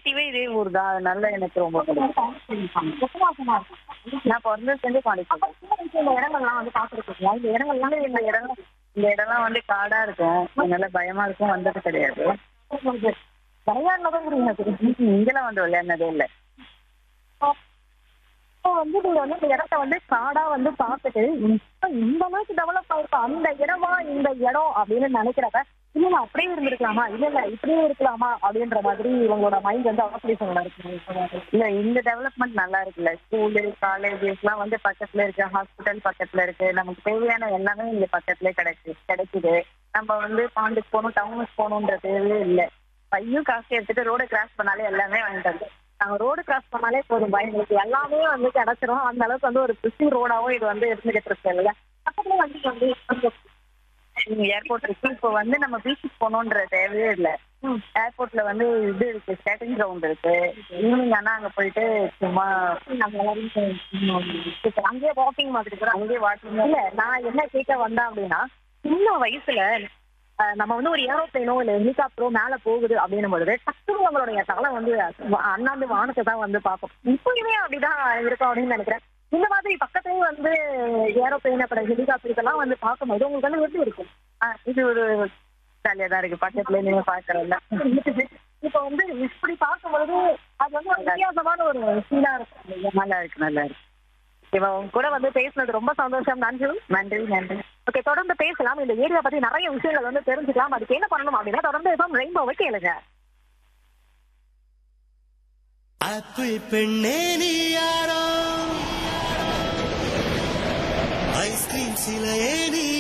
நேட்டிவே இதே ஊர் தான் அதனால எனக்கு ரொம்ப பிடிக்கும் நான் பிறந்தது செஞ்சு பாண்டிச்சேரி இந்த இடங்கள்லாம் வந்து பாத்துருக்கீங்களா இந்த இடங்கள்லாம் இந்த இடம் இந்த இடம்லாம் வந்து காடா இருக்கும் அதனால பயமா இருக்கும் வந்தது கிடையாது விளையாடுனதுங்கிறீங்க இங்கெல்லாம் வந்து விளையாடினதே இல்லை இப்போ வந்து நீங்க வந்து இந்த இடத்த வந்து காடா வந்து பார்த்துட்டு இப்ப இந்த அளவுக்கு டெவலப் ஆயிருக்கும் அந்த இடமா இந்த இடம் அப்படின்னு நினைக்கிறப்ப இல்ல இல்ல அப்படியே இருந்திருக்கலாமா இல்ல இல்ல இப்படியே இருக்கலாமா அப்படின்ற மாதிரி இவங்களோட மைண்ட் வந்து ஆப்ரேஷன்ல இருக்கு இல்ல இந்த டெவலப்மெண்ட் நல்லா இருக்குல்ல ஸ்கூலு காலேஜஸ்லாம் வந்து பக்கத்துல இருக்கு ஹாஸ்பிட்டல் பக்கத்துல இருக்கு நமக்கு தேவையான எல்லாமே இங்க பக்கத்துலயே கிடைக்கு கிடைக்குது நம்ம வந்து பாண்டுக்கு போகணும் டவுனுக்கு போகணுன்ற தேவையே இல்லை பையும் காசு எடுத்துட்டு ரோட கிராஸ் பண்ணாலே எல்லாமே வாங்கிட்டு வந்து நாங்க ரோடு கிராஸ் பண்ணாலே போதும் எங்களுக்கு எல்லாமே வந்து கிடைச்சிரும் அந்த அளவுக்கு வந்து ஒரு பிஸி ரோடாவும் இது வந்து இருந்துகிட்டு இருக்கு இல்லையா பக்கத்துல வந்து வந்து ஏர்போர்ட் இருக்கு இப்போ வந்து நம்ம பீச்சுக்கு போகணுன்ற தேவையே இல்லை ஏர்போர்ட்ல வந்து இது இருக்கு ஸ்கேட்டிங் கிரவுண்ட் இருக்கு ஈவினிங் ஆனா அங்க போயிட்டு சும்மா நாங்க எல்லாரும் அங்கேயே வாக்கிங் மாதிரி கூட அங்கேயே வாக்கிங் இல்ல நான் என்ன கேட்க வந்தேன் அப்படின்னா சின்ன வயசுல அஹ், நம்ம வந்து ஒரு ஏரோப்ளேனோ இல்ல ஹெலிகாப்டரோ மேல போகுது அப்படின்னும் பொழுது டக்குனு நம்மளுடைய தலை வந்து வ- அண்ணாந்து வானத்தை தான் வந்து பார்க்கும் இப்பயுமே அப்படிதான் இருக்கும் அப்படின்னு நினைக்கிறேன் இந்த மாதிரி பக்கத்துலயே வந்து ஏரோப்ளேன் அப்புறம் ஹெலிகாப்டர் இதெல்லாம் வந்து பார்க்கும்போது உங்களுக்கு வந்து எப்படி இருக்கும் ஆ, இது ஒரு ஜாலியா தான் இருக்கு பக்கத்துல நீங்க பாக்குறதுல இப்ப வந்து இப்படி பார்க்கும்பொழுது அது வந்து ஒரு வித்தியாசமான ஒரு ஃபீலா இருக்கும் இல்லையா? நல்லா இருக்கு நல்லா இருக்கு இவ உங்க கூட வந்து பேசுனது ரொம்ப சந்தோஷம் நன்றி நன்றி நன்றி ஓகே தொடர்ந்து பேசலாம் இந்த ஏரியா பத்தி நிறைய விஷயங்கள் வந்து தெரிஞ்சுக்கலாம் அதுக்கு என்ன பண்ணணும் அப்படின்னா தொடர்ந்து எஃப்எம் ரெயின்போவை கேளுங்க ஆப்பிள் பெண்ணே நீ யாரோ ஐஸ்கிரீம் சிலையே நீ